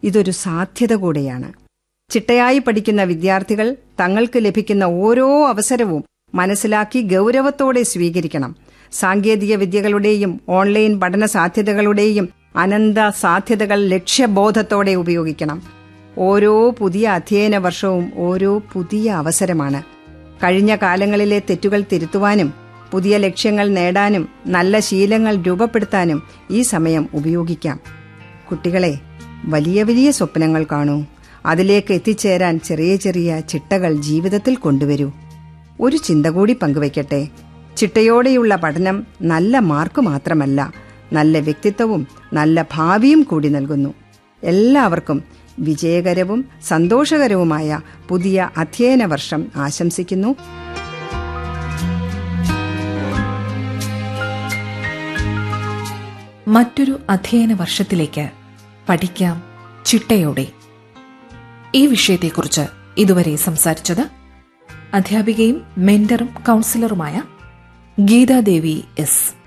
ഇതൊരു സാധ്യത കൂടെയാണ് ചിട്ടയായി പഠിക്കുന്ന വിദ്യാർത്ഥികൾ തങ്ങൾക്ക് ലഭിക്കുന്ന ഓരോ അവസരവും മനസ്സിലാക്കി ഗൗരവത്തോടെ സ്വീകരിക്കണം സാങ്കേതിക വിദ്യകളുടെയും ഓൺലൈൻ പഠന സാധ്യതകളുടെയും അനന്ത സാധ്യതകൾ ലക്ഷ്യബോധത്തോടെ ഉപയോഗിക്കണം ഓരോ പുതിയ അധ്യയന വർഷവും ഓരോ പുതിയ അവസരമാണ് കഴിഞ്ഞ കാലങ്ങളിലെ തെറ്റുകൾ തിരുത്തുവാനും പുതിയ ലക്ഷ്യങ്ങൾ നേടാനും നല്ല ശീലങ്ങൾ രൂപപ്പെടുത്താനും ഈ സമയം ഉപയോഗിക്കാം കുട്ടികളെ വലിയ വലിയ സ്വപ്നങ്ങൾ കാണൂ അതിലേക്ക് എത്തിച്ചേരാൻ ചെറിയ ചെറിയ ചിട്ടകൾ ജീവിതത്തിൽ കൊണ്ടുവരൂ ഒരു ചിന്ത കൂടി പങ്കുവയ്ക്കട്ടെ ചിട്ടയോടെയുള്ള പഠനം നല്ല മാർക്ക് മാത്രമല്ല നല്ല വ്യക്തിത്വവും നല്ല ഭാവിയും കൂടി നൽകുന്നു എല്ലാവർക്കും വിജയകരവും സന്തോഷകരവുമായ പുതിയ അധ്യയന വർഷം ആശംസിക്കുന്നു മറ്റൊരു അധ്യയന വർഷത്തിലേക്ക് പഠിക്കാം ചിട്ടയോടെ ഈ വിഷയത്തെക്കുറിച്ച് ഇതുവരെ സംസാരിച്ചത് അധ്യാപികയും മെന്ററും കൗൺസിലറുമായ ഗീതാദേവി എസ്